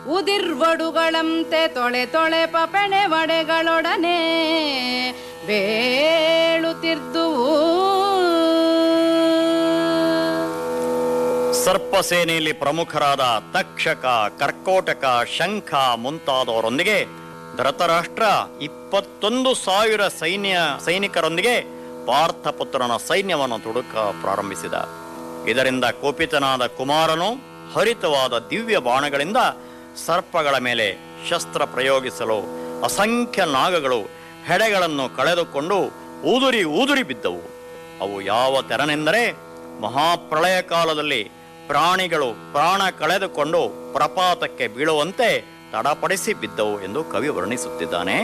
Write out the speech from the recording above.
ಉದಿರ್ವಡುಗಳಂತೆ ತೊಳೆ ತೊಳೆ ಪಪೆಣೆ ವಡೆಗಳೊಡನೆ ಬೇಳುತ್ತಿರ್ದುವು ಸರ್ಪಸೇನೆಯಲ್ಲಿ ಪ್ರಮುಖರಾದ ತಕ್ಷಕ ಕರ್ಕೋಟಕ ಶಂಖ ಮುಂತಾದವರೊಂದಿಗೆ ಧೃತರಾಷ್ಟ್ರ ಇಪ್ಪತ್ತೊಂದು ಸಾವಿರ ಸೈನ್ಯ ಸೈನಿಕರೊಂದಿಗೆ ಪಾರ್ಥಪುತ್ರನ ಸೈನ್ಯವನ್ನು ತುಡುಕ ಪ್ರಾರಂಭಿಸಿದ ಇದರಿಂದ ಕೋಪಿತನಾದ ಕುಮಾರನು ಹರಿತವಾದ ದಿವ್ಯ ಬಾಣಗಳಿಂದ ಸರ್ಪಗಳ ಮೇಲೆ ಶಸ್ತ್ರ ಪ್ರಯೋಗಿಸಲು ಅಸಂಖ್ಯ ನಾಗಗಳು ಹೆಡೆಗಳನ್ನು ಕಳೆದುಕೊಂಡು ಊದುರಿ ಊದುರಿ ಬಿದ್ದವು ಅವು ಯಾವ ತೆರನೆಂದರೆ ಮಹಾಪ್ರಳಯ ಕಾಲದಲ್ಲಿ ಪ್ರಾಣಿಗಳು ಪ್ರಾಣ ಕಳೆದುಕೊಂಡು ಪ್ರಪಾತಕ್ಕೆ ಬೀಳುವಂತೆ ತಡಪಡಿಸಿ ಬಿದ್ದವು ಎಂದು ಕವಿ ವರ್ಣಿಸುತ್ತಿದ್ದಾನೆ